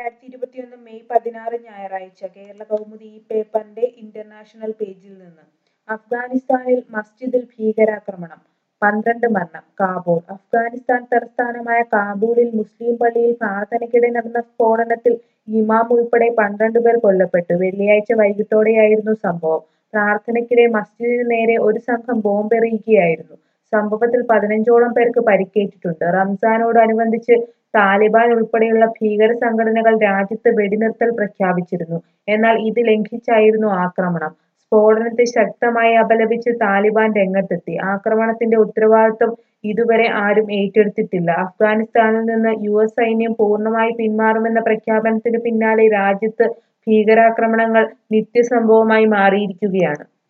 രണ്ടായിരത്തി ഇരുപത്തിയൊന്ന് മെയ് പതിനാറ് ഞായറാഴ്ച കേരള കൗമുദി ഈ പേപ്പറിന്റെ ഇന്റർനാഷണൽ പേജിൽ നിന്ന് അഫ്ഗാനിസ്ഥാനിൽ മസ്ജിദിൽ ഭീകരാക്രമണം പന്ത്രണ്ട് മരണം കാബൂൾ അഫ്ഗാനിസ്ഥാൻ തലസ്ഥാനമായ കാബൂളിൽ മുസ്ലിം പള്ളിയിൽ പ്രാർത്ഥനയ്ക്കിടെ നടന്ന സ്ഫോടനത്തിൽ ഇമാം ഉൾപ്പെടെ പന്ത്രണ്ട് പേർ കൊല്ലപ്പെട്ടു വെള്ളിയാഴ്ച വൈകിട്ടോടെയായിരുന്നു സംഭവം പ്രാർത്ഥനയ്ക്കിടെ മസ്ജിദിന് നേരെ ഒരു സംഘം ബോംബെറിയുകയായിരുന്നു സംഭവത്തിൽ പതിനഞ്ചോളം പേർക്ക് പരിക്കേറ്റിട്ടുണ്ട് റംസാനോടനുബന്ധിച്ച് താലിബാൻ ഉൾപ്പെടെയുള്ള ഭീകര സംഘടനകൾ രാജ്യത്ത് വെടിനിർത്തൽ പ്രഖ്യാപിച്ചിരുന്നു എന്നാൽ ഇത് ലംഘിച്ചായിരുന്നു ആക്രമണം സ്ഫോടനത്തെ ശക്തമായി അപലപിച്ച് താലിബാൻ രംഗത്തെത്തി ആക്രമണത്തിന്റെ ഉത്തരവാദിത്വം ഇതുവരെ ആരും ഏറ്റെടുത്തിട്ടില്ല അഫ്ഗാനിസ്ഥാനിൽ നിന്ന് യു എസ് സൈന്യം പൂർണ്ണമായി പിന്മാറുമെന്ന പ്രഖ്യാപനത്തിന് പിന്നാലെ രാജ്യത്ത് ഭീകരാക്രമണങ്ങൾ നിത്യസംഭവമായി മാറിയിരിക്കുകയാണ്